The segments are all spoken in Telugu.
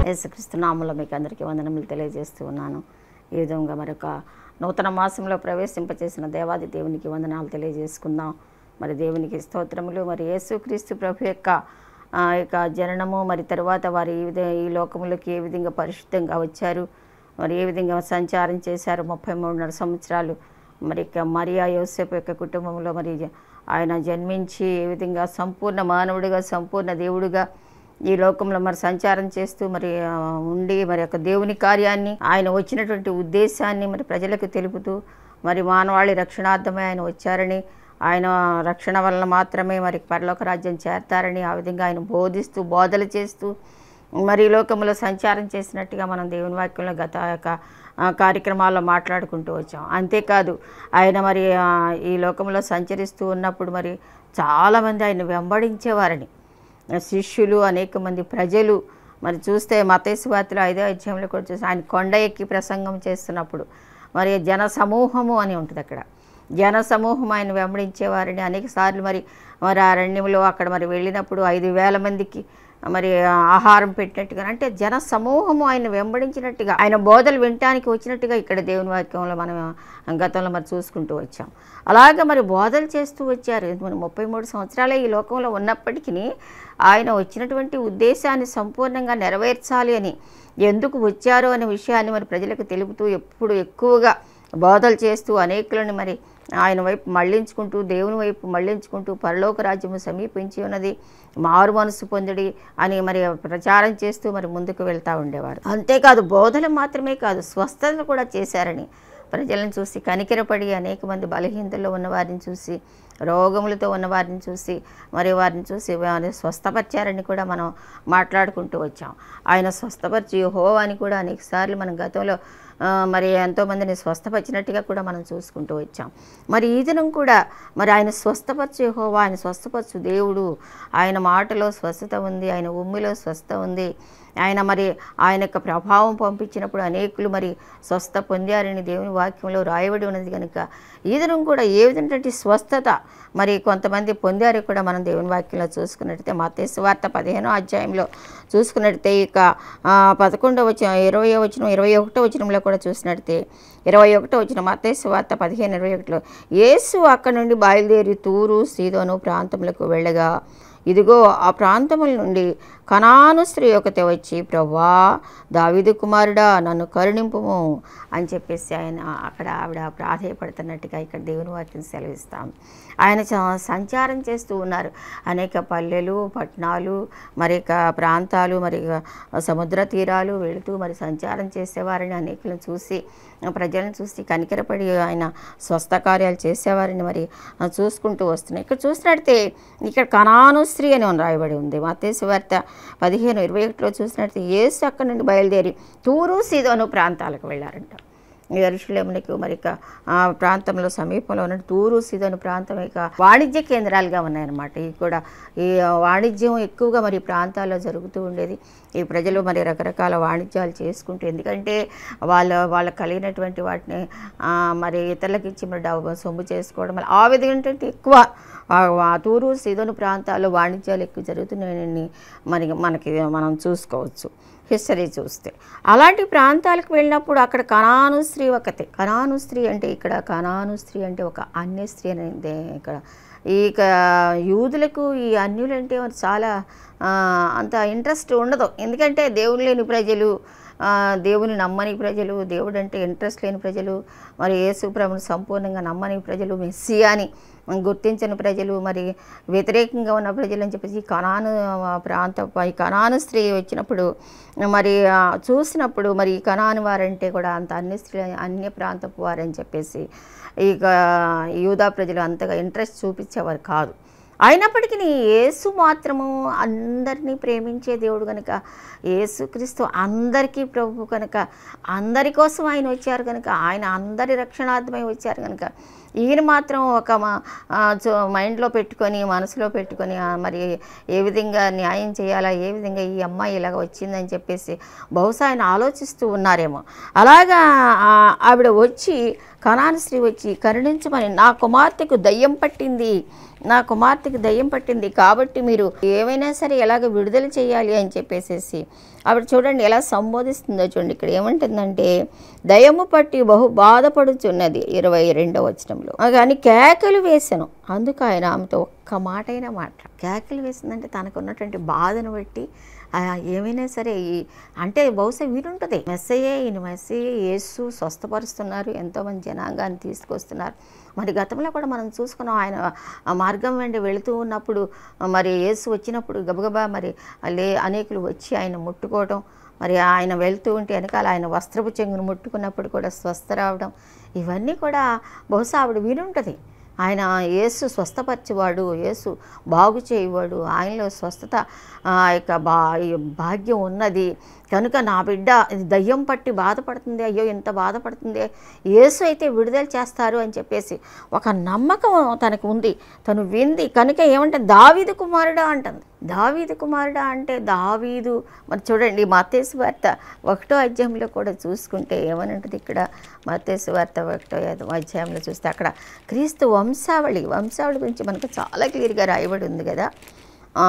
యేసుక్రీస్తు నామంలో మీకు అందరికీ వందనములు తెలియజేస్తూ ఉన్నాను ఈ విధంగా మరొక నూతన మాసంలో ప్రవేశింపచేసిన దేవాది దేవునికి వందనాలు తెలియజేసుకుందాం మరి దేవునికి స్తోత్రములు మరి యేసుక్రీస్తు ప్రభు యొక్క ఆ, యొక్క జననము మరి తర్వాత వారు ఈ విధ ఈ లోకములోకి ఏ విధంగా పరిశుద్ధంగా వచ్చారు మరి ఏ విధంగా సంచారం చేశారు ముప్పై మూడున్నర సంవత్సరాలు మరి ఇక మరియా యోసేపు యొక్క కుటుంబంలో మరి ఆయన జన్మించి ఏ విధంగా సంపూర్ణ మానవుడిగా సంపూర్ణ దేవుడిగా ఈ లోకంలో మరి సంచారం చేస్తూ మరి ఆ, ఉండి మరి యొక్క దేవుని కార్యాన్ని ఆయన వచ్చినటువంటి ఉద్దేశాన్ని మరి ప్రజలకు తెలుపుతూ మరి మానవాళి రక్షణార్థమే ఆయన వచ్చారని ఆయన రక్షణ వలన మాత్రమే మరి పరలోక రాజ్యం చేరతారని ఆ విధంగా ఆయన బోధిస్తూ బోధలు చేస్తూ మరి ఈ లోకంలో సంచారం చేసినట్టుగా మనం దేవుని వాక్యంలో గత యొక్క ఆ, కార్యక్రమాల్లో మాట్లాడుకుంటూ వచ్చాం అంతేకాదు ఆయన మరి ఆ, ఈ లోకంలో సంచరిస్తూ ఉన్నప్పుడు మరి చాలామంది ఆయన వెంబడించేవారని శిష్యులు అనేక మంది ప్రజలు మరి చూస్తే మతేశ్వార్తలో ఐదో అధ్యాయంలో కూడా చూస్తే ఆయన కొండ ఎక్కి ప్రసంగం చేస్తున్నప్పుడు మరి జన సమూహము అని ఉంటుంది అక్కడ జన సమూహం ఆయన వెంబడించేవారని అనేక సార్లు మరి మరి అరణ్యంలో అక్కడ మరి వెళ్ళినప్పుడు ఐదు వేల మందికి మరి ఆహారం పెట్టినట్టుగా అంటే జన సమూహము ఆయన వెంబడించినట్టుగా ఆయన బోధలు వినటానికి వచ్చినట్టుగా ఇక్కడ దేవుని వాక్యంలో మనం గతంలో మరి చూసుకుంటూ వచ్చాం అలాగే మరి బోధలు చేస్తూ వచ్చారు మన ముప్పై మూడు సంవత్సరాలే ఈ లోకంలో ఉన్నప్పటికీ ఆయన వచ్చినటువంటి ఉద్దేశాన్ని సంపూర్ణంగా నెరవేర్చాలి అని ఎందుకు వచ్చారో అనే విషయాన్ని మరి ప్రజలకు తెలుపుతూ ఎప్పుడు ఎక్కువగా బోధలు చేస్తూ అనేకులను మరి ఆయన వైపు మళ్ళించుకుంటూ దేవుని వైపు మళ్ళించుకుంటూ పరలోక రాజ్యము సమీపించి ఉన్నది మారు మనసు పొందడి అని మరి ప్రచారం చేస్తూ మరి ముందుకు వెళ్తూ ఉండేవారు అంతేకాదు బోధలు మాత్రమే కాదు స్వస్థతలు కూడా చేశారని ప్రజలను చూసి కనికరపడి అనేక మంది బలహీనతల్లో ఉన్న వారిని చూసి రోగములతో ఉన్న వారిని చూసి మరి వారిని చూసి వారిని స్వస్థపరిచారని కూడా మనం మాట్లాడుకుంటూ వచ్చాం ఆయన స్వస్థపరిచి హో అని కూడా అనేక సార్లు మనం గతంలో ఆ, మరి ఎంతోమందిని స్వస్థపరిచినట్టుగా కూడా మనం చూసుకుంటూ వచ్చాం మరి ఈ దినం కూడా మరి ఆయన స్వస్థపరచు యెహోవా ఆయన స్వస్థపరచు దేవుడు ఆయన మాటలో స్వస్థత ఉంది ఆయన ఉమ్మిలో స్వస్థ ఉంది ఆయన మరి ఆయన యొక్క ప్రభావం పంపించినప్పుడు అనేకులు మరి స్వస్థ పొందారని దేవుని వాక్యంలో రాయబడి ఉన్నది కనుక ఈ దినం కూడా ఏ విధమైనటువంటి స్వస్థత మరి కొంతమంది పొందారు కూడా మనం దేవుని వాక్యంలో చూసుకున్నట్టయితే మతేసు వార్త పదిహేనో అధ్యాయంలో చూసుకున్నట్టయితే ఇక ఆ, పదకొండవ వచ్చిన ఇరవై వచ్చిన ఇరవై ఒకటో వచనంలో కూడా చూసినట్టయితే ఇరవై ఒకటో వచ్చిన మతేసు వార్త పదిహేను ఇరవై ఒకటిలో యేసు అక్కడ నుండి బయలుదేరి తూరు సీదోను ప్రాంతములకు వెళ్ళగా ఇదిగో ఆ ప్రాంతముల నుండి కనాను స్త్రీ ఒకతే వచ్చి ప్రవ్వా దావిదు కుమారుడా నన్ను కరుణింపుము అని చెప్పేసి ఆయన అక్కడ ఆవిడ ప్రాధేయపడుతున్నట్టుగా ఇక్కడ దేవుని వాక్యం సెలవిస్తాం ఆయన చ- సంచారం చేస్తూ ఉన్నారు అనేక పల్లెలు పట్టణాలు మరి ఇక ప్రాంతాలు మరి ఇక సముద్ర తీరాలు వెళుతూ మరి సంచారం చేసేవారని అనేకులను చూసి ప్రజలను చూసి కనికరపడి ఆయన స్వస్థ కార్యాలు చేసేవారని మరి చూసుకుంటూ వస్తున్నాయి ఇక్కడ చూసినట్టే ఇక్కడ కనాను స్త్రీ అని రాయబడి ఉంది మతేసు వార్త పదిహేను ఇరవై ఒకటిలో చూసినట్టు యేసు అక్కడి నుండి బయలుదేరి తూరు సీదోను ప్రాంతాలకు వెళ్ళారంట ఈ ఎరుషులేమునికి మరి ఇక ఆ ప్రాంతంలో సమీపంలో ఉన్న తూరు సీదోను ప్రాంతం ఇక వాణిజ్య కేంద్రాలుగా ఉన్నాయన్నమాట ఈ కూడా ఈ వాణిజ్యం ఎక్కువగా మరి ఈ ప్రాంతాల్లో జరుగుతూ ఉండేది ఈ ప్రజలు మరి రకరకాల వాణిజ్యాలు చేసుకుంటూ ఎందుకంటే వాళ్ళ వాళ్ళకి కలిగినటువంటి వాటిని ఆ, మరి ఇతరులకు ఇచ్చి మరి డబ్బు సొమ్ము చేసుకోవడం వల్ల ఆ విధంగా ఏంటంటే ఎక్కువ ఆ ఆ తూరు సీదోను ప్రాంతాల్లో వాణిజ్యాలు ఎక్కువ జరుగుతున్నాయని మరి మనకి మనం చూసుకోవచ్చు హిస్టరీ చూస్తే అలాంటి ప్రాంతాలకు వెళ్ళినప్పుడు అక్కడ కనాను స్త్రీ ఒకతే కనాను స్త్రీ అంటే ఇక్కడ కనాను స్త్రీ అంటే ఒక అన్య స్త్రీ అనేది ఇక్కడ ఈ క- యూదులకు ఈ అన్యులంటే మరి చాలా ఆ, అంత ఇంట్రెస్ట్ ఉండదు ఎందుకంటే దేవుడు లేని ప్రజలు ఆ, దేవుని నమ్మని ప్రజలు దేవుడు అంటే ఇంట్రెస్ట్ లేని ప్రజలు మరి యేసు ప్రభుని సంపూర్ణంగా నమ్మని ప్రజలు మెస్సియాని గుర్తించని ప్రజలు మరి వ్యతిరేకంగా ఉన్న ప్రజలు అని చెప్పేసి ఈ కణాను ప్రాంత ఈ కణాను స్త్రీ వచ్చినప్పుడు మరి ఆ, చూసినప్పుడు మరి ఈ కణాను వారంటే కూడా అంత అన్ని స్త్రీ అన్య ప్రాంతపు వారని చెప్పేసి ఇక యూదా ప్రజలు అంతగా ఇంట్రెస్ట్ చూపించేవారు కాదు అయినప్పటికీ యేసు మాత్రము అందరినీ ప్రేమించే దేవుడు కనుక యేసుక్రీస్తు అందరికీ ప్రభు కనుక అందరి కోసం ఆయన వచ్చారు కనుక ఆయన అందరి రక్షణార్థమై వచ్చారు కనుక ఈయన మాత్రం ఒక మా- ఆ, చో- మైండ్లో పెట్టుకొని మనసులో పెట్టుకొని ఆ, మరి ఏ విధంగా న్యాయం చేయాలా ఏ విధంగా ఈ అమ్మాయి ఇలాగ వచ్చిందని చెప్పేసి బహుశా ఆయన ఆలోచిస్తూ ఉన్నారేమో అలాగా ఆ, ఆవిడ వచ్చి కణాను స్త్రీ వచ్చి కరుణించమని నా కుమార్తెకు దయ్యం పట్టింది నా కుమార్తెకు దయ్యం పట్టింది కాబట్టి మీరు ఏమైనా సరే ఎలాగ విడుదల చేయాలి అని చెప్పేసేసి ఆవిడ చూడండి ఎలా సంబోధిస్తుందో చూడండి ఇక్కడ ఏమంటుందంటే దయ్యము పట్టి బహు బాధపడుచున్నది ఇరవై రెండవ వచనంలో కానీ కేకలు వేసను అందుకు ఆయన ఆమెతో ఒక్క మాట అయినా మాట కేకలు వేసిందంటే తనకు ఉన్నటువంటి బాధను బట్టి ఆ, ఏమైనా సరే ఈ అంటే బహుశా వీరుంటుంది మెస్సయ్యే ఈయన మెస్సయ్యే యేసు స్వస్థపరుస్తున్నారు ఎంతోమంది జనాంగాన్ని తీసుకొస్తున్నారు మరి గతంలో కూడా మనం చూసుకున్నాం ఆయన ఆ మార్గం వెంట వెళుతూ ఉన్నప్పుడు మరి యేసు వచ్చినప్పుడు గబగబా మరి లే అనేకులు వచ్చి ఆయన ముట్టుకోవడం మరి ఆయన వెళ్తూ ఉంటే వెనకాల ఆయన వస్త్రపు చెంగును ముట్టుకున్నప్పుడు కూడా స్వస్థ రావడం ఇవన్నీ కూడా బహుశా ఆవిడ వినుంటుంది ఆయన యేసు స్వస్థపరిచేవాడు యేసు బాగు చేయవాడు ఆయనలో స్వస్థత ఆ యొక్క బా ఈ భాగ్యం ఉన్నది కనుక నా బిడ్డ ఇది దయ్యం పట్టి బాధపడుతుంది అయ్యో ఎంత బాధపడుతుంది యేసు అయితే విడుదల చేస్తారు అని చెప్పేసి ఒక నమ్మకం తనకు ఉంది తను వింది కనుక ఏమంటే దావీదు కుమారుడా అంటుంది దావీదు కుమారుడా అంటే దావీదు మరి చూడండి మతేసు వార్త ఒకటో అధ్యాయంలో కూడా చూసుకుంటే ఏమని ఉంటుంది ఇక్కడ మతేసు వార్త ఒకటో అధ్యాయంలో చూస్తే అక్కడ క్రీస్తు వంశావళి వంశావళి గురించి మనకు చాలా క్లియర్గా రాయబడి ఉంది కదా ఆ,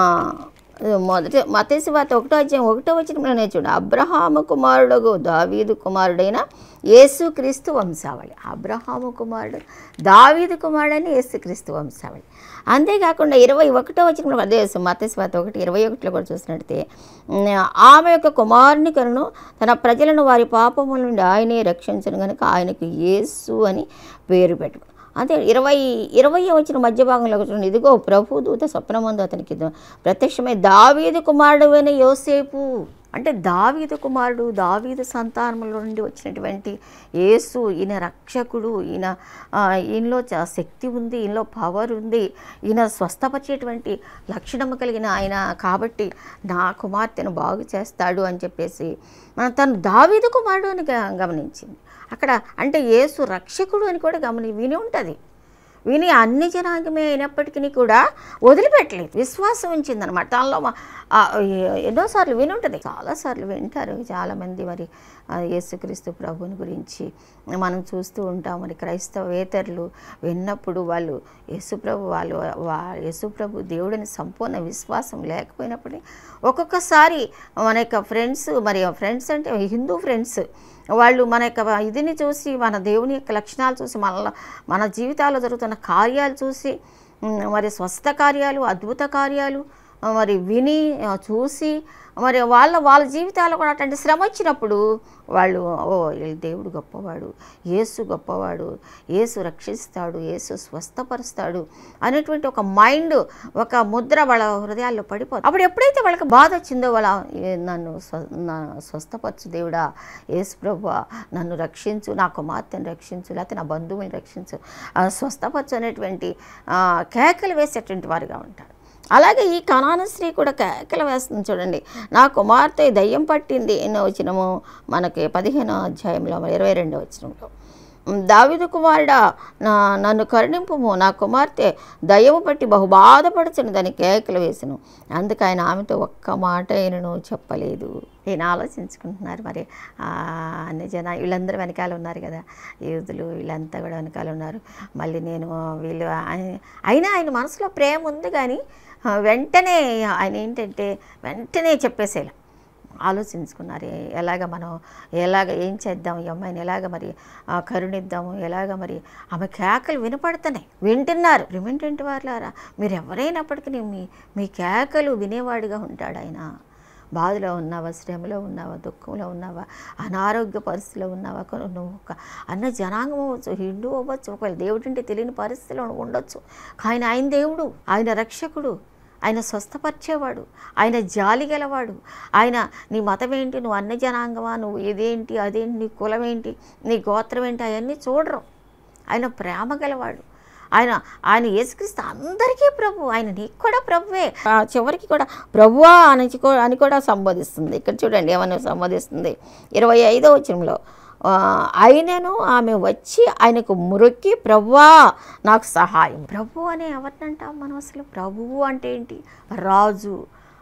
మొదటి మతేసు వార్త ఒకటో అధ్యాయం ఒకటో వచ్చిన చూడు అబ్రహాము కుమారుడు దావీదు కుమారుడైన యేసు క్రీస్తు వంశావళి అబ్రహాము కుమారుడు దావీదు కుమారుడైన యేసు క్రీస్తు వంశావళి అంతేకాకుండా ఇరవై ఒకటో వచ్చిన అదే మతేసు వార్త ఒకటి ఇరవై ఒకటిలో కూడా చూసినట్టే ఉమ్, ఆమె యొక్క కుమారుని కనును తన ప్రజలను వారి పాపముల నుండి ఆయనే రక్షించను కనుక ఆయనకు యేసు అని పేరు పెట్టుకు అంతే ఇరవై ఇరవై వచ్చిన మధ్య భాగంలో చూడండి ఇదిగో ప్రభు దూత స్వప్నమందు అతనికి ద- ప్రత్యక్షమై దావీదు కుమారుడు అయిన యోసేపు అంటే దావీదు కుమారుడు దావీదు సంతానంలో నుండి వచ్చినటువంటి యేసు ఈయన రక్షకుడు ఈయన ఆ, ఈయనలో చ- శక్తి ఉంది ఈయనలో పవర్ ఉంది ఈయన స్వస్థపరిచేటువంటి లక్షణము కలిగిన ఆయన కాబట్టి నా కుమార్తెను బాగు చేస్తాడు అని చెప్పేసి మన తను దావీదు కుమారుడు అని గ- గమనించింది అక్కడ అంటే యేసు రక్షకుడు అని కూడా గమని విని ఉంటుంది విని అన్ని జనాంగమే అయినప్పటికీ కూడా వదిలిపెట్టలేదు విశ్వాసం ఉంచిందనమాట దానిలో మా- ఆ, ఎ- ఎన్నోసార్లు విని ఉంటుంది చాలాసార్లు వింటారు చాలామంది మరి ఆ, యేసుక్రీస్తు ప్రభుని గురించి మనం చూస్తూ ఉంటాం మరి క్రైస్తవేతరులు విన్నప్పుడు వాళ్ళు యేసుప్రభు వాళ్ళు వా యేసుప్రభు దేవుడిని సంపూర్ణ విశ్వాసం లేకపోయినప్పటికీ ఒక్కొక్కసారి మన యొక్క ఫ్రెండ్స్ మరి ఫ్రెండ్స్ అంటే హిందూ ఫ్రెండ్స్ వాళ్ళు మన యొక్క ఇదిని చూసి మన దేవుని యొక్క లక్షణాలు చూసి మన మన జీవితాల్లో జరుగుతున్న కార్యాలు చూసి ఉమ్, మరి స్వస్థ కార్యాలు అద్భుత కార్యాలు ఆ, మరి విని ఆ, చూసి మరి వాళ్ళ వాళ్ళ జీవితాల్లో కూడా అటువంటి శ్రమ వచ్చినప్పుడు వాళ్ళు ఓ ఈ దేవుడు గొప్పవాడు యేసు గొప్పవాడు యేసు రక్షిస్తాడు యేసు స్వస్థపరుస్తాడు అనేటువంటి ఒక మైండ్ ఒక ముద్ర వాళ్ళ హృదయాల్లో పడిపోతుంది అప్పుడు ఎప్పుడైతే వాళ్ళకి బాధ వచ్చిందో వాళ్ళ "ఏ, నన్ను స్వ నా స్వస్థపరచు దేవుడా యేసు ప్రభు నన్ను రక్షించు నా కుమార్తెను రక్షించు లేకపోతే నా బంధువుని రక్షించు ఆ, స్వస్థపరచు అనేటువంటి ఆ, కేకలు వేసేటువంటి వారుగా ఉంటారు అలాగే ఈ కణాన స్త్రీ కూడా కేకలు వేస్తుంది చూడండి నా కుమార్తె దయ్యం పట్టింది ఎన్నో వచ్చినము మనకి పదిహేనో అధ్యాయంలో మరి ఇరవై రెండో వచ్చినంలో దావిదు కుమారుడా నా నన్ను కరుణింపుము నా కుమార్తె దయ్యము పట్టి బహు బాధపడుచును దాని కేకలు వేసను అందుకు ఆయన ఆమెతో ఒక్క మాట అయినను చెప్పలేదు ఈయన ఆలోచించుకుంటున్నారు మరి ఆ, అన్ని జన వీళ్ళందరూ వెనకాల ఉన్నారు కదా యూదులు వీళ్ళంతా కూడా వెనకాల ఉన్నారు మళ్ళీ నేను వీళ్ళు ఆయన- అయినా ఆయన మనసులో ప్రేమ ఉంది కానీ ఆ, వెంటనే ఆయన ఏంటంటే వెంటనే చెప్పేసేలా ఆలోచించుకున్నారు ఏ- ఎలాగ మనం ఎలాగ ఏం చేద్దాం ఈ అమ్మాయిని ఎలాగ మరి ఆ, కరుణిద్దాము ఎలాగ మరి ఆమె కేకలు వినపడుతున్నాయి వింటున్నారు రిమెంటెంట్ వాళ్ళారా మీరు ఎవరైనప్పటికీ మీ మీ కేకలు వినేవాడిగా ఉంటాడు ఆయన బాధలో ఉన్నావా శ్రమలో ఉన్నావా దుఃఖంలో ఉన్నావా అనారోగ్య పరిస్థితిలో ఉన్నావా కొను నువ్వు ఒక అన్న జనాంగం అవ్వచ్చు హిందూ అవ్వచ్చు ఒకవేళ దేవుడు అంటే తెలియని పరిస్థితిలో ఉండొచ్చు కానీ ఆయన దేవుడు ఆయన రక్షకుడు ఆయన స్వస్థపరిచేవాడు ఆయన జాలి గలవాడు ఆయన నీ మతం ఏంటి నువ్వు అన్న జనాంగమా నువ్వు ఇదేంటి అదేంటి నీ కులం ఏంటి నీ గోత్రం ఏంటి అవన్నీ చూడరు ఆయన ప్రేమ గలవాడు ఆయన ఆయన యేసుక్రీస్తు అందరికీ ప్రభు ఆయన నీకు కూడా ప్రభువే ఆ చివరికి కూడా ప్రభువా అని కూ- అని కూడా సంబోధిస్తుంది ఇక్కడ చూడండి ఏమని సంబోధిస్తుంది ఇరవై ఐదో వచనంలో ఆ, ఆయనను ఆమె వచ్చి ఆయనకు మురొక్కి ప్రభువా నాకు సహాయం ప్రభు అనే ఎవరినంటాం మనం అసలు ప్రభువు అంటే ఏంటి రాజు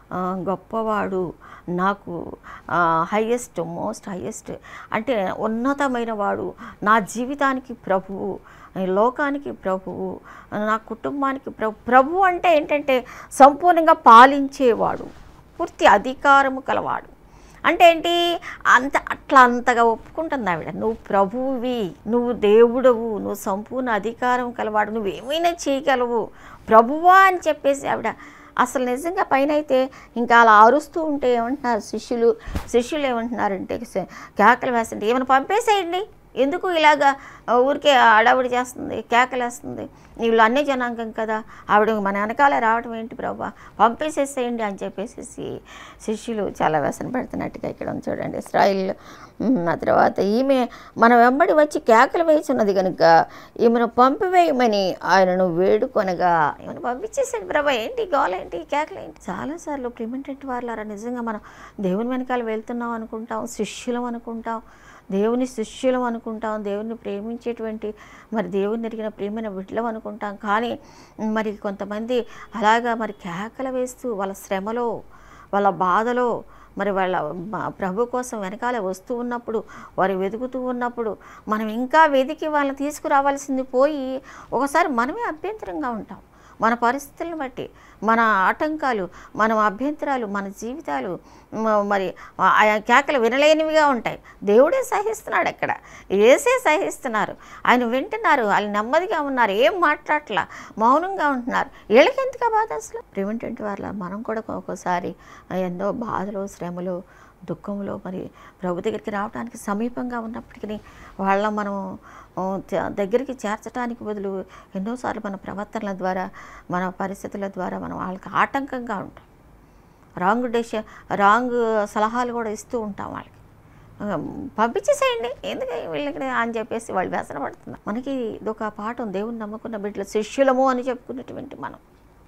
ఆ, గొప్పవాడు నాకు హయ్యెస్ట్ మోస్ట్ హయ్యెస్ట్ అంటే ఉన్నతమైన వాడు నా జీవితానికి ప్రభువు ఈ లోకానికి ప్రభువు నా కుటుంబానికి ప్రభు ప్రభు అంటే ఏంటంటే సంపూర్ణంగా పాలించేవాడు పూర్తి అధికారము కలవాడు అంటే ఏంటి అంత అట్లా అంతగా ఒప్పుకుంటుంది ఆవిడ నువ్వు ప్రభువువి నువ్వు దేవుడవు నువ్వు సంపూర్ణ అధికారం కలవాడు నువ్వేమైనా చేయగలవు ప్రభువా అని చెప్పేసి ఆవిడ అసలు నిజంగా పైన అయితే ఇంకా అలా అరుస్తూ ఉంటే ఏమంటున్నారు శిష్యులు శిష్యులు ఏమంటున్నారంటే స- కేకలు వేస్తుంటే ఏమైనా పంపేసేయండి ఎందుకు ఇలాగా ఆ, ఊరికే అడావిడి చేస్తుంది కేకలేస్తుంది వీళ్ళు అన్ని జనాంగం కదా ఆవిడ మన వెనకాల రావడం ఏంటి ప్రభా పంపేసేసేయండి అని చెప్పేసి శిష్యులు చాలా వ్యసన పెడుతున్నట్టుగా ఇక్కడ ఉంది చూడండి ఇస్రాయిల్ ఉమ్, ఆ తర్వాత ఈమె మన వెంబడి వచ్చి కేకలు వేస్తున్నది కనుక ఈమెను పంపివేయమని ఆయనను వేడుకొనగా ఈమెను పంపించేసాడు ప్రభా ఏంటి గోల ఏంటి కేకలు ఏంటి చాలాసార్లు ప్రిమెంటెంట్ వాళ్ళారా నిజంగా మనం దేవుని వెనకాల వెళ్తున్నాం అనుకుంటాం శిష్యులం అనుకుంటాం దేవుని శిష్యులం అనుకుంటాం దేవుని ప్రేమించేటువంటి మరి దేవుని ఎరిగిన ప్రేమైన బిడ్డలం అనుకుంటాం కానీ మరి కొంతమంది అలాగా మరి కేకలు వేస్తూ వాళ్ళ శ్రమలో వాళ్ళ బాధలో మరి వాళ్ళ మ- ప్రభు కోసం వెనకాల వస్తూ ఉన్నప్పుడు వారు వెతుకుతూ ఉన్నప్పుడు మనం ఇంకా వెతికి వాళ్ళని తీసుకురావాల్సింది పోయి ఒకసారి మనమే అభ్యంతరంగా ఉంటాం మన పరిస్థితులను బట్టి మన ఆటంకాలు మన అభ్యంతరాలు మన జీవితాలు మ- మరి ఆయా కేకలు వినలేనివిగా ఉంటాయి దేవుడే సహిస్తున్నాడు అక్కడ ఏసే సహిస్తున్నారు ఆయన వింటున్నారు వాళ్ళు నెమ్మదిగా ఉన్నారు ఏం మాట్లాడట్లా మౌనంగా ఉంటున్నారు వీళ్ళకి ఎందుకు బాధ అసలు ప్రివెంటెంట్ వాళ్ళ మనం కూడా ఒక్కోసారి ఎన్నో బాధలు శ్రమలు దుఃఖంలో మరి ప్రభు దగ్గరికి రావడానికి సమీపంగా ఉన్నప్పటికీ వాళ్ళ మనం ఆ, చ- దగ్గరికి చేర్చడానికి బదులు ఎన్నోసార్లు మన ప్రవర్తనల ద్వారా మన పరిస్థితుల ద్వారా మనం వాళ్ళకి ఆటంకంగా ఉంటాం రాంగ్ డెష రాంగ్ సలహాలు కూడా ఇస్తూ ఉంటాం వాళ్ళకి ఆ, పంపించేసేయండి ఎందుకు వీళ్ళకి అని చెప్పేసి వాళ్ళు వ్యసన పడుతున్నారు మనకి ఇదొక పాఠం దేవుని నమ్ముకున్న బిడ్డల శిష్యులము అని చెప్పుకున్నటువంటి మనం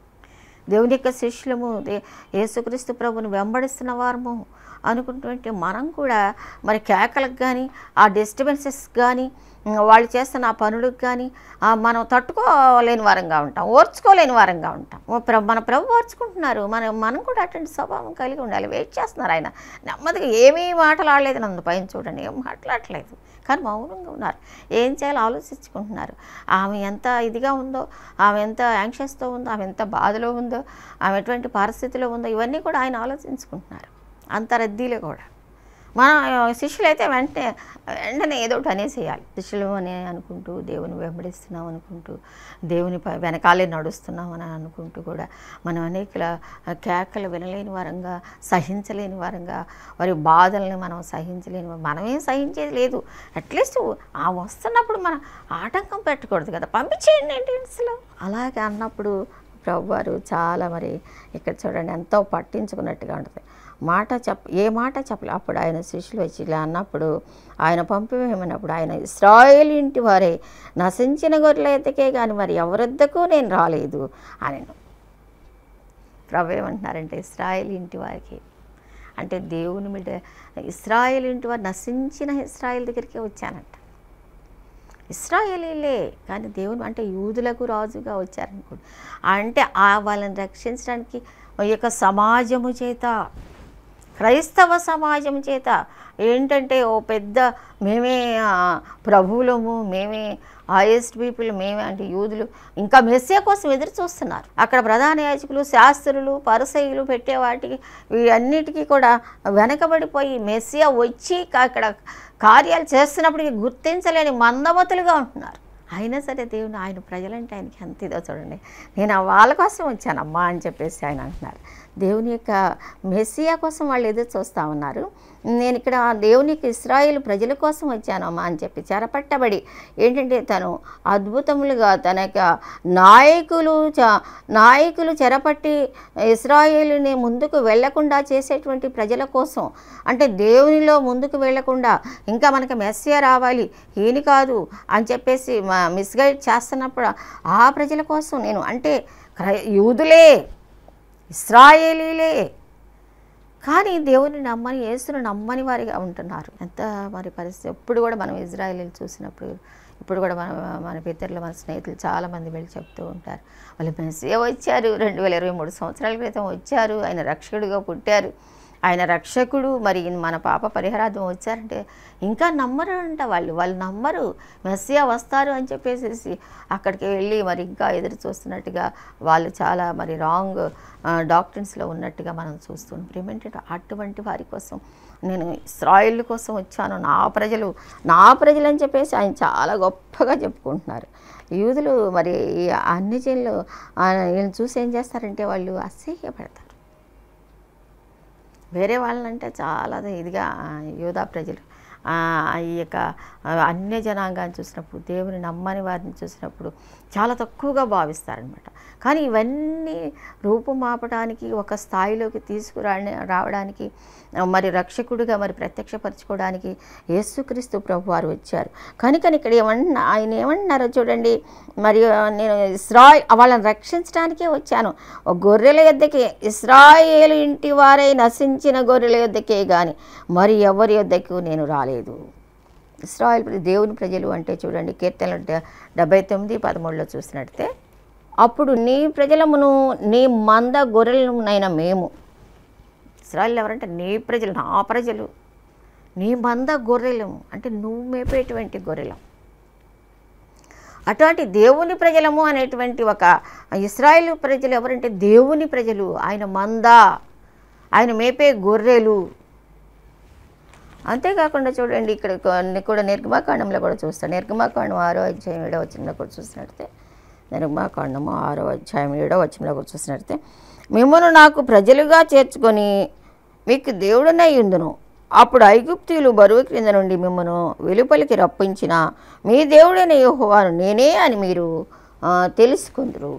దేవుని యొక్క శిష్యులము దే యేసుక్రీస్తు ప్రభుని వెంబడిస్తున్న వారము అనుకున్నటువంటి మనం కూడా మరి కేకలకు కానీ ఆ డిస్టర్బెన్సెస్ కానీ ఉమ్, వాళ్ళు చేస్తున్న ఆ పనులకు కానీ ఆ, మనం తట్టుకోలేని వారంగా ఉంటాం ఓర్చుకోలేని వారంగా ఉంటాం ఓ ప్ర- మన ప్రభు ఓర్చుకుంటున్నారు మనం మనం కూడా అటువంటి స్వభావం కలిగి ఉండాలి వెయిట్ చేస్తున్నారు ఆయన నెమ్మదిగా ఏమీ మాట్లాడలేదు నన్ను పైన చూడండి ఏం మాట్లాడలేదు కానీ మౌనంగా ఉన్నారు ఏం చేయాలో ఆలోచించుకుంటున్నారు ఆమె ఎంత ఇదిగా ఉందో ఆమె ఎంత యాంగ్షియస్తో ఉందో ఆమె ఎంత బాధలో ఉందో ఆమె ఎటువంటి పరిస్థితిలో ఉందో ఇవన్నీ కూడా ఆయన ఆలోచించుకుంటున్నారు అంత రద్దీలో కూడా మన శిష్యులు అయితే వెంటనే వెంటనే ఏదో ఒకటి అనేసేయాలి శిష్యులు అని అనుకుంటూ దేవుని వెంబడిస్తున్నాం అనుకుంటూ దేవుని ప- వెనకాలే నడుస్తున్నాం అని అనుకుంటూ కూడా మనం అనేక కేకలు వినలేని వారంగా సహించలేని వారంగా వారి బాధల్ని మనం సహించలేని వారం. మనమేం సహించేది లేదు అట్లీస్ట్ ఆ వస్తున్నప్పుడు మనం ఆటంకం పెట్టకూడదు కదా పంపించేయండి ఏంటి అసలు అలాగే అన్నప్పుడు ప్రభు వారు చాలా మరి ఇక్కడ చూడండి ఎంతో పట్టించుకున్నట్టుగా ఉంటుంది మాట చెప్ ఏ మాట చెప్పలే అప్పుడు ఆయన శిష్యులు వచ్చి ఇలా అన్నప్పుడు ఆయన పంపివేయమన్నప్పుడు ఆయన ఇస్రాయేల్ ఇంటి వారే నశించిన గొర్రెల ఎద్దకే కానీ మరి ఎవరొద్దకు నేను రాలేదు అని ప్రభు ఏమంటున్నారంటే ఇస్రాయేల్ ఇంటి వారికి అంటే దేవుని మీద ఇస్రాయేల్ ఇంటి వారు నశించిన ఇస్రాయేల్ దగ్గరికి వచ్చానంట ఇస్రాయేలీలే కానీ దేవుని అంటే యూదులకు రాజుగా వచ్చారనుకోండి అంటే ఆ వాళ్ళని రక్షించడానికి ఈ యొక్క సమాజము చేత క్రైస్తవ సమాజం చేత ఏంటంటే ఓ పెద్ద మేమే ఆ, ప్రభువులము మేమే హైయెస్ట్ పీపుల్ మేమే అంటే యూదులు ఇంకా మెస్సియా కోసం ఎదురు చూస్తున్నారు అక్కడ ప్రధాన యాజకులు శాస్త్రులు పరిసయులు పెట్టే వాటికి వీటన్నిటికీ కూడా వెనకబడిపోయి మెస్సియా వచ్చి కా- అక్కడ కార్యాలు చేస్తున్నప్పటికీ గుర్తించలేని మందమతులుగా ఉంటున్నారు అయినా సరే దేవుని ఆయన ప్రజలంటే ఆయనకి ఎంత ఇదో చూడండి నేను ఆ వాళ్ళ కోసం వచ్చానమ్మా అని చెప్పేసి ఆయన అంటున్నారు దేవుని యొక్క మెస్సియా కోసం వాళ్ళు ఎదురు చూస్తూ ఉన్నారు నేను ఇక్కడ దేవుని యొక్క ఇస్రాయేల్ ప్రజల కోసం వచ్చానమ్మా అని చెప్పి చెరపట్టబడి ఏంటంటే తను అద్భుతములుగా తన యొక్క నాయకులు చ నాయకులు చెరపట్టి ఇస్రాయేలుని ముందుకు వెళ్లకుండా చేసేటువంటి ప్రజల కోసం అంటే దేవునిలో ముందుకు వెళ్లకుండా ఇంకా మనకి మెస్సియా రావాలి ఈయన కాదు అని చెప్పేసి మా మిస్గైడ్ చేస్తున్నప్పుడు ఆ ప్రజల కోసం నేను అంటే క్రై- యూదులే ఇస్రాయేలీలే కానీ దేవుని నమ్మని యేసును నమ్మని వారిగా ఉంటున్నారు ఎంత మరి పరిస్థితి ఎప్పుడు కూడా మనం ఇజ్రాయేలీలు చూసినప్పుడు ఇప్పుడు కూడా మన మన పితరులు మన స్నేహితులు చాలామంది వెళ్ళి చెప్తూ ఉంటారు వాళ్ళు మెస్సే వచ్చారు రెండు వేల ఇరవై మూడు సంవత్సరాల క్రితం వచ్చారు ఆయన రక్షకుడిగా పుట్టారు ఆయన రక్షకుడు మరి మన పాప పరిహారార్థం వచ్చారంటే ఇంకా నమ్మరు అంట వాళ్ళు వాళ్ళు నమ్మరు మెస్సియా వస్తారు అని చెప్పేసి అక్కడికి వెళ్ళి మరి ఇంకా ఎదురు చూస్తున్నట్టుగా వాళ్ళు చాలా మరి రాంగ్ డాక్టర్స్లో ఉన్నట్టుగా మనం చూస్తున్నాం ప్రిమెంటెడ్ అటువంటి వారి కోసం నేను ఇస్రాయిల్ కోసం వచ్చాను నా ప్రజలు నా ప్రజలు అని చెప్పేసి ఆయన చాలా గొప్పగా చెప్పుకుంటున్నారు యూదులు మరి ఈ అన్ని జైళ్ళు వీళ్ళని చూసి ఏం చేస్తారంటే వాళ్ళు అసహ్యపడతారు వేరే వాళ్ళనంటే చాలా ఇదిగా ఆ, యూదా ప్రజలు ఆ, ఈ యొక్క ఆ, అన్య జనాంగాన్ని చూసినప్పుడు దేవుని నమ్మని వారిని చూసినప్పుడు చాలా తక్కువగా భావిస్తారనమాట కానీ ఇవన్నీ రూపుమాపడానికి ఒక స్థాయిలోకి తీసుకురా రావడానికి ఆ, మరి రక్షకుడిగా మరి ప్రత్యక్షపరచుకోవడానికి యేసుక్రీస్తు ప్రభు వారు వచ్చారు కనుకని ఇక్కడ ఏమన్నా ఆయన ఏమంటున్నారో చూడండి మరి ఆ, నేను ఇస్రాయ్ వాళ్ళని రక్షించడానికే వచ్చాను ఒక గొర్రెల యొద్దకే ఇస్రాయేలు ఇంటి వారై నశించిన గొర్రెల యొద్దకే కానీ మరి ఎవరి యొద్దకు నేను రాలేదు ఇస్రాయల్ ప్ర- దేవుని ప్రజలు అంటే చూడండి కీర్తనలు డె- డెబ్బై తొమ్మిది పదమూడులో చూసినట్టే అప్పుడు నీ ప్రజలమును నీ మంద గొర్రెలనైన మేము ఇస్రాయల్ ఎవరంటే నీ ప్రజలు నా ప్రజలు నీ మంద గొర్రెలము అంటే నువ్వు మేపేటువంటి గొర్రెలం అటువంటి దేవుని ప్రజలము అనేటువంటి ఒక ఇస్రాయేల్ ప్రజలు ఎవరంటే దేవుని ప్రజలు ఆయన మంద ఆయన మేపే గొర్రెలు అంతేకాకుండా చూడండి ఇక్కడ కొన్ని కూడా నిర్గమాకాండంలో కూడా చూస్తాం నిర్గమాకాండం ఆరో అధ్యాయం ఏడో వచ్చిన కూడా చూసినట్టే నిర్గమాకాండము ఆరో అధ్యాయం ఏడో వచ్చిన కూడా చూసినట్టే మిమ్మల్ని నాకు ప్రజలుగా చేర్చుకొని మీకు దేవుడనై ఉందును అప్పుడు ఐగుప్తీయులు బరువు క్రింద నుండి మిమ్మను వెలుపలికి రప్పించిన మీ దేవుడైన యెహోవాను నేనే అని మీరు ఆ, తెలుసుకుందరు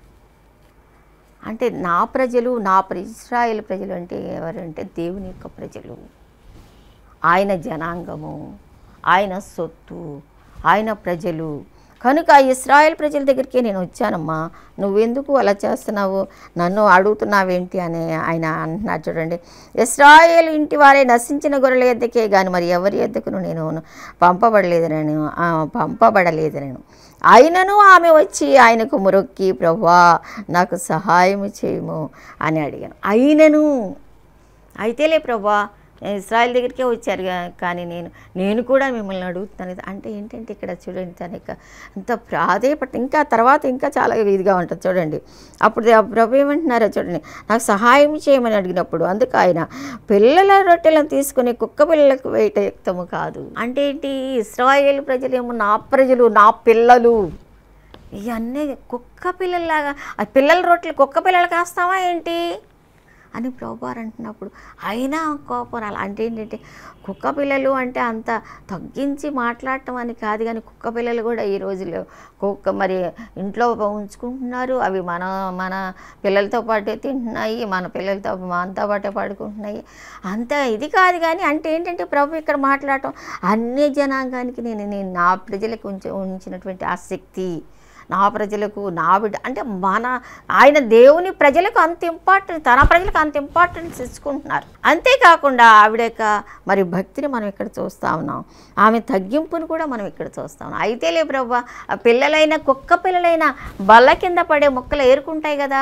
అంటే నా ప్రజలు నా ప్ర ఇస్రాయేల్ ప్రజలు అంటే ఎవరంటే దేవుని యొక్క ప్రజలు ఆయన జనాంగము ఆయన సొత్తు ఆయన ప్రజలు కనుక ఆ ఇస్రాయేల్ ప్రజల దగ్గరికి నేను వచ్చానమ్మా నువ్వెందుకు అలా చేస్తున్నావు నన్ను అడుగుతున్నావేంటి అని ఆయన అంటున్నారు చూడండి ఇస్రాయేల్ ఇంటి వారే నశించిన గొర్రెల ఎద్దకే కానీ మరి ఎవరి ఎద్దకును నేను పంపబడలేదు నేను ఆ, పంపబడలేదు నేను అయినను ఆమె వచ్చి ఆయనకు మొరొక్కి ప్రభా నాకు సహాయం చేయము అని అడిగాను అయినను అయితేలే ప్రభా ఇస్రాయల్ దగ్గరికే వచ్చారు గా- కానీ నేను నేను కూడా మిమ్మల్ని అడుగుతున్నాను ఇది అంటే ఏంటంటే ఇక్కడ చూడండి తన యొక్క అంత ప్రాధేయపట్ట ఇంకా తర్వాత ఇంకా చాలా ఇదిగా ఉంటుంది చూడండి అప్పుడు ఆ ప్రభు ఏమంటున్నారో చూడండి నాకు సహాయం చేయమని అడిగినప్పుడు అందుకు ఆయన పిల్లల రొట్టెలను తీసుకుని కుక్క పిల్లలకు వేయట యుక్తము కాదు అంటే ఏంటి ఇస్రాయేల్ ప్రజలేమో నా ప్రజలు నా పిల్లలు ఇవన్నీ కుక్క పిల్లల్లాగా ఆ పిల్లల రొట్టెలు కుక్క పిల్లలు కాస్తావా ఏంటి అని ప్రభువారు అంటున్నప్పుడు అయినా కోపం అలా అంటే ఏంటంటే కుక్క పిల్లలు అంటే అంత తగ్గించి మాట్లాడటం అని కాదు కానీ కుక్క పిల్లలు కూడా ఈ రోజుల్లో కుక్క మరి ఇంట్లో ఉంచుకుంటున్నారు అవి మన మన పిల్లలతో పాటే తింటున్నాయి మన పిల్లలతో మనతో పాటే పడుకుంటున్నాయి అంత ఇది కాదు కానీ అంటే ఏంటంటే ప్రభు ఇక్కడ మాట్లాడటం అన్ని జనాంగానికి నేను నేను నా ప్రజలకు ఉంచి ఉంచినటువంటి ఆసక్తి నా ప్రజలకు నా బిడ్డ అంటే మన ఆయన దేవుని ప్రజలకు అంత ఇంపార్టెన్స్ తన ప్రజలకు అంత ఇంపార్టెన్స్ ఇచ్చుకుంటున్నారు అంతేకాకుండా ఆవిడ యొక్క మరి భక్తిని మనం ఇక్కడ చూస్తా ఉన్నాం ఆమె తగ్గింపును కూడా మనం ఇక్కడ చూస్తా ఉన్నాం అయితే లే ప్రభా ఆ పిల్లలైన కుక్క పిల్లలైన బల్ల కింద పడే మొక్కలు ఏరుకుంటాయి కదా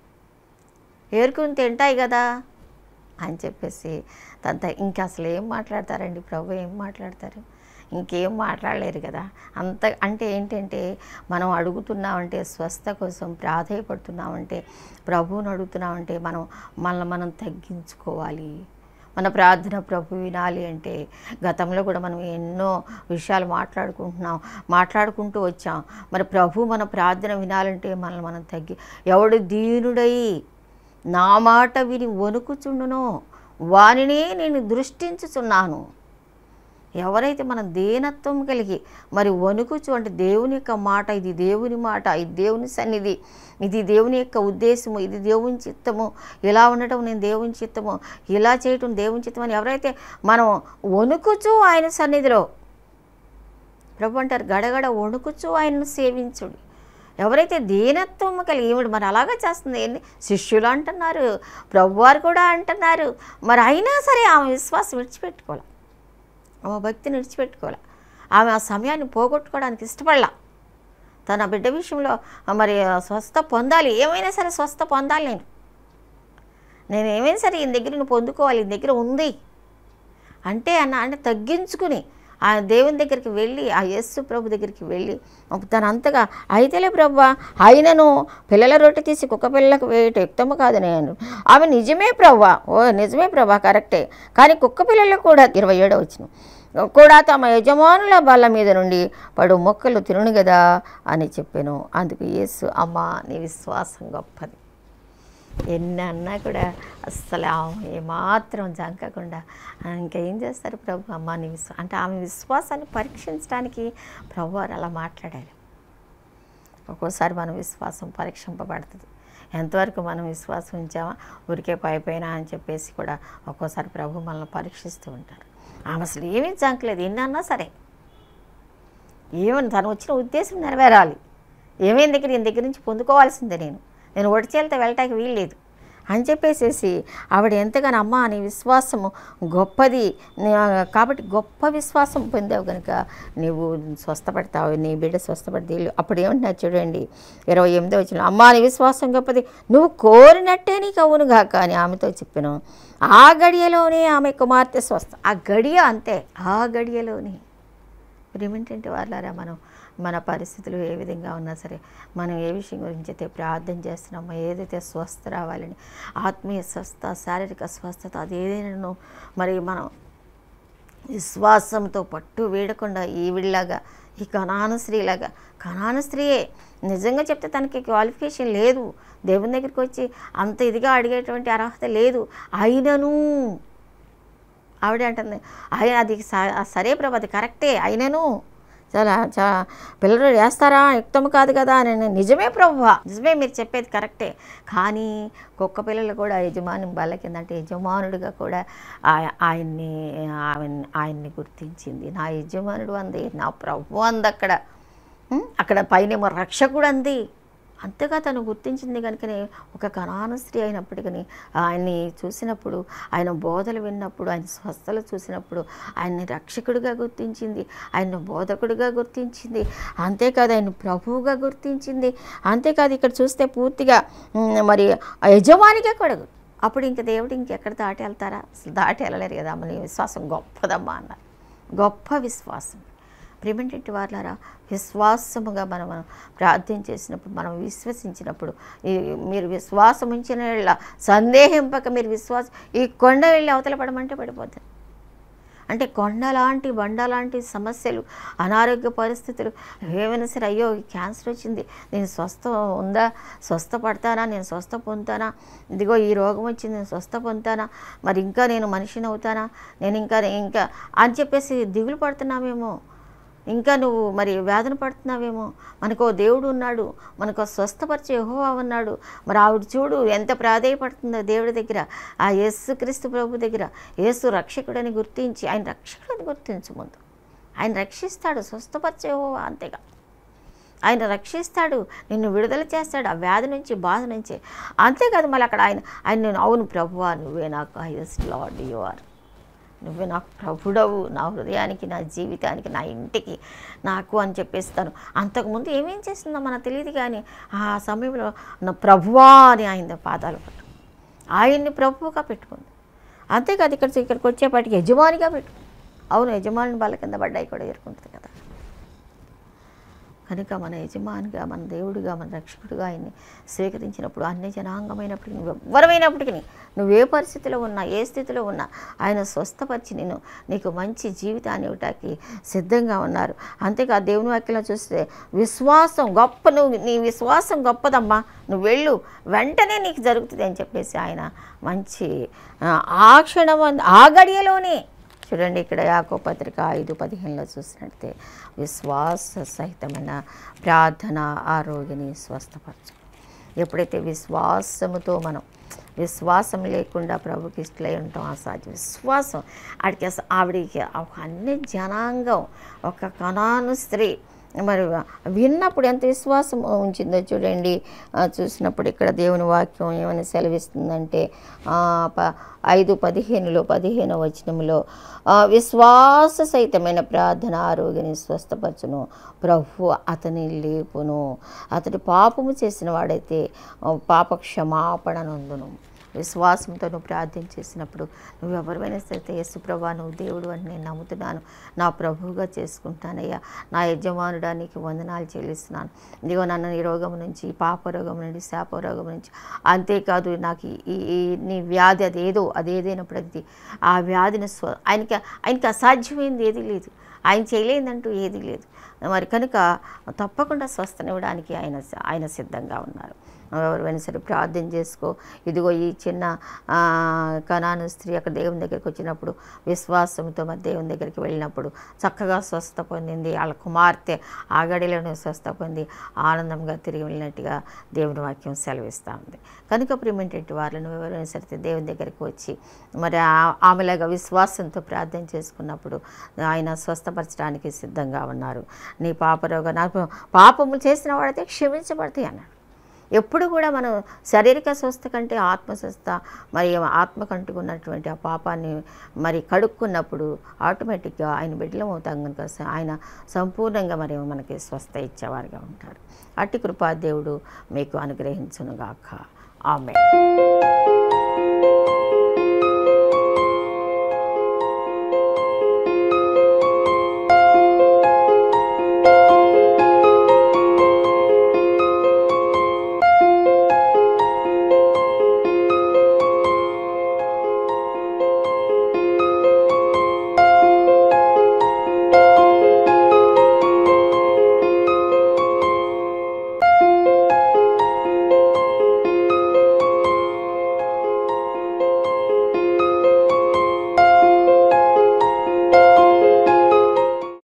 ఏరుకుని తింటాయి కదా అని చెప్పేసి తంత ఇంకా అసలు ఏం మాట్లాడతారండి ప్రభు ఏం మాట్లాడతారు ఇంకేం మాట్లాడలేరు కదా అంత అంటే ఏంటంటే మనం అడుగుతున్నామంటే స్వస్థ కోసం ప్రాధాయపడుతున్నామంటే ప్రభువుని అడుగుతున్నామంటే మనం మనల్ని మనం తగ్గించుకోవాలి మన ప్రార్థన ప్రభు వినాలి అంటే గతంలో కూడా మనం ఎన్నో విషయాలు మాట్లాడుకుంటున్నాం మాట్లాడుకుంటూ వచ్చాం మరి ప్రభు మన ప్రార్థన వినాలంటే మనల్ని మనం తగ్గి ఎవడు దీనుడై నా మాట విని వణుకుచుండునో వానినే నేను దృష్టించుచున్నాను ఎవరైతే మన దేనత్వం కలిగి మరి వణుకుచు అంటే దేవుని యొక్క మాట ఇది దేవుని మాట ఇది దేవుని సన్నిధి ఇది దేవుని యొక్క ఉద్దేశము ఇది దేవుని చిత్తము ఇలా ఉండటం నేను దేవుని చిత్తము ఇలా చేయటం దేవుని చిత్తం అని ఎవరైతే మనం వణుకుచు ఆయన సన్నిధిలో ప్రభు అంటారు గడగడ వణుకుచు ఆయనను సేవించుడు ఎవరైతే దీనత్వం కలిగి ఈవిడ మరి అలాగా చేస్తుంది ఏంటి శిష్యులు అంటున్నారు ప్రభువారు కూడా అంటున్నారు మరి అయినా సరే ఆమె విశ్వాసం విడిచిపెట్టుకోవాలి ఆమె భక్తిని విడిచిపెట్టుకోవాలి ఆమె ఆ సమయాన్ని పోగొట్టుకోవడానికి ఇష్టపడలా తన బిడ్డ విషయంలో మరి స్వస్థ పొందాలి ఏమైనా సరే స్వస్థ పొందాలి నేను నేను ఏమైనా సరే ఈయన దగ్గర నువ్వు పొందుకోవాలి ఈయన దగ్గర ఉంది అంటే అన్న అంటే తగ్గించుకుని ఆ దేవుని దగ్గరికి వెళ్ళి ఆ యేసు ప్రభు దగ్గరికి వెళ్ళి తను అంతగా అయితేలే ప్రభు అయినను పిల్లల రొట్టె తీసి కుక్క పిల్లలకు వేయటం యుక్తము కాదు నేను ఆమె నిజమే ప్రభు ఓ నిజమే ప్రభా కరెక్టే కానీ కుక్క పిల్లలు కూడా ఇరవై ఏడో వచ్చిన కూడా తమ యజమానుల బల్ల మీద నుండి పడు మొక్కలు తినును కదా అని చెప్పాను అందుకు యేసు అమ్మ నీ విశ్వాసం గొప్పది ఎన్ని అన్నా కూడా అస్సలు ఆమె ఏమాత్రం జంకకుండా ఇంకేం చేస్తారు ప్రభు అమ్మ నీ విశ్వా అంటే ఆమె విశ్వాసాన్ని పరీక్షించడానికి ప్రభు వారు అలా మాట్లాడారు ఒక్కోసారి మన విశ్వాసం పరీక్షింపబడుతుంది ఎంతవరకు మనం విశ్వాసం ఉంచామా ఊరికే పైపోయినా అని చెప్పేసి కూడా ఒక్కోసారి ప్రభు మనల్ని పరీక్షిస్తూ ఉంటారు ఆమె అసలు ఏమీ జంకలేదు ఎన్ని అన్నా సరే ఏమని తను వచ్చిన ఉద్దేశం నెరవేరాలి ఏమైంది దగ్గర ఈయన దగ్గర నుంచి పొందుకోవాల్సిందే నేను నేను ఒడిచేలతో వెళ్ళటానికి వీల్లేదు అని చెప్పేసేసి ఆవిడ ఎంతగానో అమ్మ నీ విశ్వాసము గొప్పది నీ- కాబట్టి గొప్ప విశ్వాసం పొందావు కనుక నీవు స్వస్థపడతావు నీ బిడ్డ స్వస్థపడితే అప్పుడు ఏమంటున్నా చూడండి ఇరవై ఎనిమిదో వచ్చిన అమ్మ నీ విశ్వాసం గొప్పది నువ్వు కోరినట్టే నీకు అవునుగాక అని ఆమెతో చెప్పాను ఆ గడియలోనే ఆమె కుమార్తె స్వస్థ ఆ గడియ అంతే ఆ గడియలోనే ఇప్పుడు ఏమిటంటే వాళ్ళారా మనం మన పరిస్థితులు ఏ విధంగా ఉన్నా సరే మనం ఏ విషయం గురించి అయితే ప్రార్థన చేస్తున్నామో ఏదైతే స్వస్థ రావాలని ఆత్మీయ స్వస్థ శారీరక స్వస్థత అది ఏదైనా మరి మనం విశ్వాసంతో పట్టు వీడకుండా ఈవిడిలాగా ఈ కణాను స్త్రీలాగా కణాను స్త్రీయే నిజంగా చెప్తే తనకి క్వాలిఫికేషన్ లేదు దేవుని దగ్గరికి వచ్చి అంత ఇదిగా అడిగేటువంటి అర్హత లేదు అయినను ఆవిడ అంటుంది ఆయన అది స- సరే ప్రభు అది కరెక్టే అయినను చాలా చా పిల్లలు వేస్తారా యుక్తం కాదు కదా అని నేను, నిజమే ప్రభు నిజమే మీరు చెప్పేది కరెక్టే కానీ కుక్క పిల్లలు కూడా యజమాని బల్ల కింద అంటే యజమానుడిగా కూడా ఆయ- ఆయన్ని ఆయన- ఆయన్ని గుర్తించింది నా యజమానుడు అంది నా ప్రభు అంది అక్కడ ఉం? అక్కడ పైనేమో రక్షకుడు అంది అంతగా తను గుర్తించింది కనుకనే ఒక కణాను స్త్రీ అయినప్పటికీ ఆయన్ని చూసినప్పుడు ఆయన బోధలు విన్నప్పుడు ఆయన స్వస్థలు చూసినప్పుడు ఆయన్ని రక్షకుడిగా గుర్తించింది ఆయన బోధకుడిగా గుర్తించింది అంతేకాదు ఆయన ప్రభువుగా గుర్తించింది అంతేకాదు ఇక్కడ చూస్తే పూర్తిగా ఉమ్, మరి ఆ యజమానిగా కూడా గుర్తు. అప్పుడు ఇంక దేవుడు ఇంకెక్కడ దాటి వెళ్తారా అసలు దాటి వెళ్ళలేరు కదా అమ్మ నీ విశ్వాసం గొప్పదమ్మా అన్నారు గొప్ప విశ్వాసం ప్రిమెంటెంట్ వాళ్ళారా విశ్వాసముగా మనం మనం ప్రార్థన చేసినప్పుడు మనం విశ్వసించినప్పుడు ఈ మీరు విశ్వాసం ఉంచిన యెడల సందేహింపక మీరు విశ్వాసం ఈ కొండ వెళ్ళి అవతల పడమంటే పడిపోతుంది అంటే కొండ లాంటి బండ లాంటి సమస్యలు అనారోగ్య పరిస్థితులు ఏమైనా సరే అయ్యో ఈ క్యాన్సర్ వచ్చింది నేను స్వస్థ ఉందా స్వస్థ పడతానా నేను స్వస్థ పొందుతానా ఇదిగో ఈ రోగం వచ్చింది నేను స్వస్థ పొందుతానా మరి ఇంకా నేను మనిషిని అవుతానా నేను ఇంకా ఇంకా అని చెప్పేసి దిగులు పడుతున్నామేమో ఇంకా నువ్వు మరి వేదన పడుతున్నావేమో మనకో దేవుడు ఉన్నాడు మనకు స్వస్థపరిచే యెహోవా ఉన్నాడు మరి ఆవిడ చూడు ఎంత ప్రాధేయపడుతుందో దేవుడి దగ్గర ఆ యేసు క్రీస్తు ప్రభు దగ్గర యేసు రక్షకుడని గుర్తించి ఆయన రక్షకుడని గుర్తించు ముందు ఆయన రక్షిస్తాడు స్వస్థపరిచే యెహోవా అంతేగా ఆయన రక్షిస్తాడు నిన్ను విడుదల చేస్తాడు ఆ వ్యాధి నుంచి బాధ నుంచి అంతేకాదు మళ్ళీ అక్కడ ఆయన ఆయన నేను అవును ప్రభువా నువ్వే నాకు హైయెస్ట్ లార్డ్ యు ఆర్ నువ్వే నాకు ప్రభుడవు నా హృదయానికి నా జీవితానికి నా ఇంటికి నాకు అని చెప్పేస్తాను అంతకుముందు ఏమేం చేస్తుందో మనకు తెలియదు కానీ ఆ సమయంలో నా ప్రభువా అని ఆయన పాదాలు పట్టు ఆయన్ని ప్రభువుగా పెట్టుకుంది అంతేకాదు ఇక్కడ ఇక్కడికి వచ్చేపాటికి యజమానిగా పెట్టుకుంది అవును యజమాని వాళ్ళ కింద పడ్డాయి కూడా ఎదుర్కొంటుంది కదా కనుక మన యజమానిగా మన దేవుడిగా మన రక్షకుడిగా ఆయన్ని స్వీకరించినప్పుడు అన్ని జనాంగమైనప్పటికీ నువ్వు ఎవ్వరమైనప్పటికీ నువ్వు ఏ పరిస్థితిలో ఉన్నా ఏ స్థితిలో ఉన్నా ఆయన స్వస్థపరిచి నేను నీకు మంచి జీవితాన్ని ఇవ్వటానికి సిద్ధంగా ఉన్నారు అంతేకాదు దేవుని వాక్యంలో చూస్తే విశ్వాసం గొప్ప నువ్వు నీ విశ్వాసం గొప్పదమ్మా నువ్వు వెళ్ళు వెంటనే నీకు జరుగుతుంది అని చెప్పేసి ఆయన మంచి ఆ, ఆ క్షణం ఆ గడియలోనే చూడండి ఇక్కడ యాకో పత్రిక ఐదు పదిహేనులో చూసినట్టే విశ్వాస సహితమైన ప్రార్థన ఆరోగ్యని స్వస్థపరచు ఎప్పుడైతే విశ్వాసముతో మనం విశ్వాసం లేకుండా ప్రభుకి ఇష్టలై ఉంటాం అసాధ్యం విశ్వాసం ఆడికి అస- ఆవిడికి ఒక అన్ని జనాంగం ఒక కణాను స్త్రీ మరి విన్నప్పుడు ఎంత విశ్వాసం ఉంచిందో చూడండి ఆ, చూసినప్పుడు ఇక్కడ దేవుని వాక్యం ఏమని సెలవిస్తుందంటే ఆ, ప- ఐదు పదిహేనులో పదిహేను వచనంలో ఆ, విశ్వాస సహితమైన ప్రార్థన ఆరోగ్యాన్ని స్వస్థపరచును ప్రభు అతని లేపును అతడు పాపము చేసిన వాడైతే ఆ, పాప క్షమాపణ నొందును విశ్వాసంతో నువ్వు ప్రార్థన చేసినప్పుడు నువ్వు ఎవరివైనా సరే యేసు ప్రభా నువ్వు దేవుడు అని నేను నమ్ముతున్నాను నా ప్రభువుగా చేసుకుంటానయ్యా నా యజమానుడానికి వందనాలు చెల్లిస్తున్నాను ఇదిగో నన్ను ఈ రోగం నుంచి ఈ పాప రోగం నుండి శాప రోగం నుంచి అంతేకాదు నాకు ఈ- ఈ ఈ నీ వ్యాధి అదేదో అదేదైనప్పుడు అది ఆ వ్యాధిని స్వ ఆయనకి ఆయనకి అసాధ్యమైంది ఏది లేదు ఆయన చేయలేదంటూ ఏది లేదు మరి కనుక తప్పకుండా స్వస్థనివ్వడానికి ఆయన ఆయన సిద్ధంగా ఉన్నారు ఎవరైనా సరే ప్రార్థన చేసుకో ఇదిగో ఈ చిన్న ఆ, కణాను స్త్రీ అక్కడ దేవుని దగ్గరికి వచ్చినప్పుడు విశ్వాసంతో మరి దేవుని దగ్గరికి వెళ్ళినప్పుడు చక్కగా స్వస్థ పొందింది వాళ్ళ కుమార్తె ఆ గడిలోనే స్వస్థ పొంది ఆనందంగా తిరిగి వెళ్ళినట్టుగా దేవుని వాక్యం సెలవిస్తూ ఉంది కనుక ప్రియమైనటువంటి వాళ్ళను ఎవరైనా సరే దేవుని దగ్గరికి వచ్చి మరి ఆ- ఆమెలాగా విశ్వాసంతో ప్రార్థన చేసుకున్నప్పుడు ఆయన స్వస్థపరచడానికి సిద్ధంగా ఉన్నారు నీ పాపరోగ నాకు పాపములు చేసిన వాడైతే క్షమించబడతాయి అన్నాడు ఎప్పుడు కూడా మనం శారీరక స్వస్థ కంటే ఆత్మ స్వస్థ మరి ఆత్మకు అంటుకున్నటువంటి ఆ పాపాన్ని మరి కడుక్కున్నప్పుడు ఆటోమేటిక్గా ఆయన బిడ్డలం అవుతాం కనుక స- ఆయన సంపూర్ణంగా మరి మనకి స్వస్థ ఇచ్చేవారుగా ఉంటారు అట్టి కృపా దేవుడు మీకు అనుగ్రహించునుగాక ఆమె